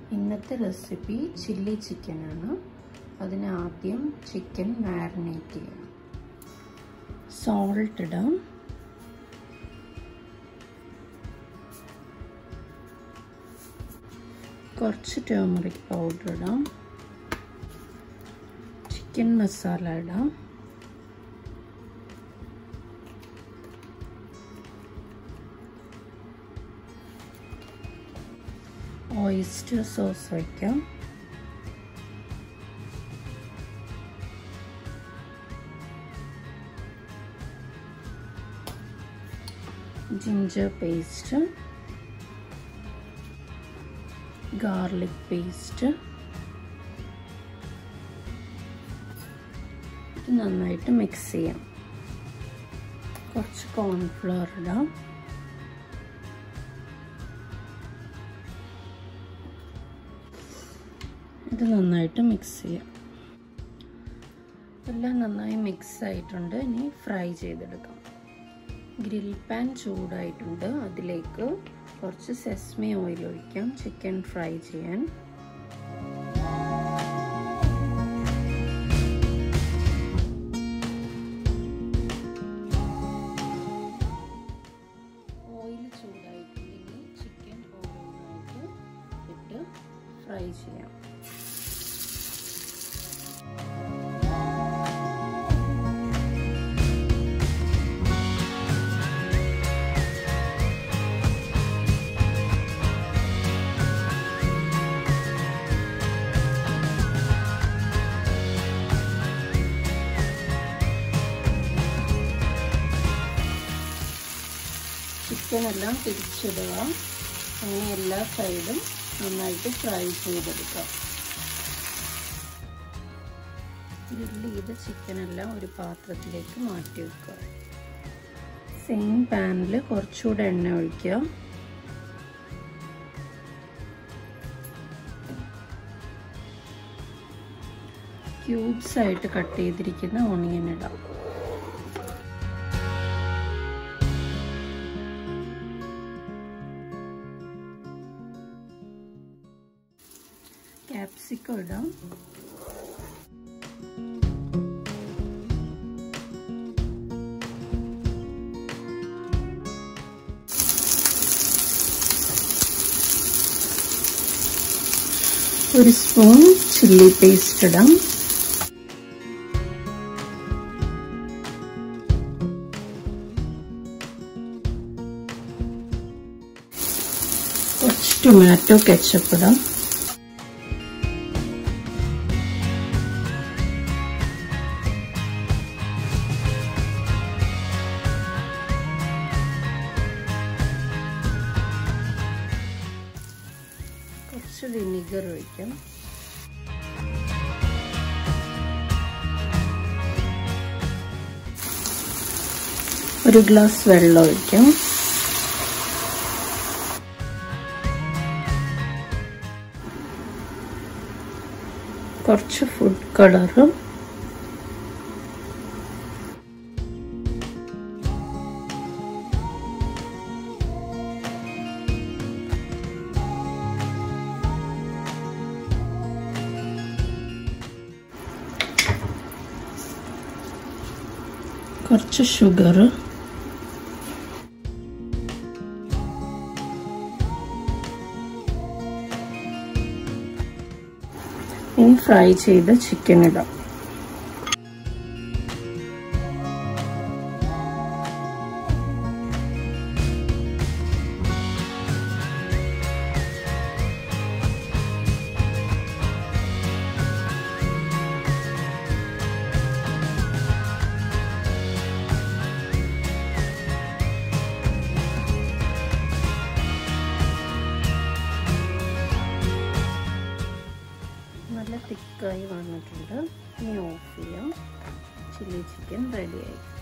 ഇന്നത്തെ recipe chilli ചിക്കനാണ് അതിന് ആദ്യം ചിക്കൻ മാരിനേറ്റ് ചെയ്യണം സോൾട്ട് ഇടാം കുറച്ച് ടേമറിക് പൗഡർ ഇടാം ചിക്കൻ മസാല ഇടാം ഓയിസ്റ്റർ സോസ് വയ്ക്കാം ജിഞ്ചർ പേസ്റ്റ് ഗാർലിക് പേസ്റ്റ് ഇത് നന്നായിട്ട് മിക്സ് ചെയ്യാം കുറച്ച് കോൺഫ്ലവർ ഇടാം ഇത് നന്നായിട്ട് മിക്സ് ചെയ്യാം എല്ലാം നന്നായി മിക്സ് ആയിട്ടുണ്ട് ഇനി ഫ്രൈ ചെയ്തെടുക്കാം ഗ്രിൽ പാൻ ചൂടായിട്ടുണ്ട് അതിലേക്ക് കുറച്ച് സെസ്മി ഓയിൽ ഒഴിക്കാം ചിക്കൻ ഫ്രൈ ചെയ്യാൻ ഓയിൽ ചൂടായിട്ടുണ്ടെങ്കിൽ ചിക്കൻ ഓരോന്നായിട്ട് ഇട്ട് ഫ്രൈ ചെയ്യാം ചിക്കൻ എല്ലാം തിരിച്ചിടുക അങ്ങനെ എല്ലാ സൈഡും നന്നായിട്ട് ഫ്രൈ ചെയ്തെടുക്കാം ഗ്രില്ല് ചെയ്ത ചിക്കനെല്ലാം ഒരു പാത്രത്തിലേക്ക് മാറ്റി വെക്കുക സെയിം പാനിൽ കുറച്ചുകൂടെ എണ്ണ ഒഴിക്കുക ക്യൂബ്സ് ആയിട്ട് കട്ട് ചെയ്തിരിക്കുന്ന ഓണിയൻ ഇടാം ക്യാപ്സിക്കം ഇടാം ഒരു സ്പൂൺ ചില്ലി പേസ്റ്റ് ഇടാം കുറച്ച് ടൊമാറ്റോ കെച്ചപ്പ് ഇടാം കുറച്ച് വിനിഗർ ഒഴിക്കാം ഒരു ഗ്ലാസ് വെള്ളം ഒഴിക്കാം കുറച്ച് ഫുഡ് കളറും കുറച്ച് ഷുഗർ ഇനി ഫ്രൈ ചെയ്ത ചിക്കൻ ഇടാം നല്ല തിക്കായി വന്നിട്ടുണ്ട് ഇനി ഓഫ് ചെയ്യാം ചില്ലി ചിക്കൻ റെഡിയായി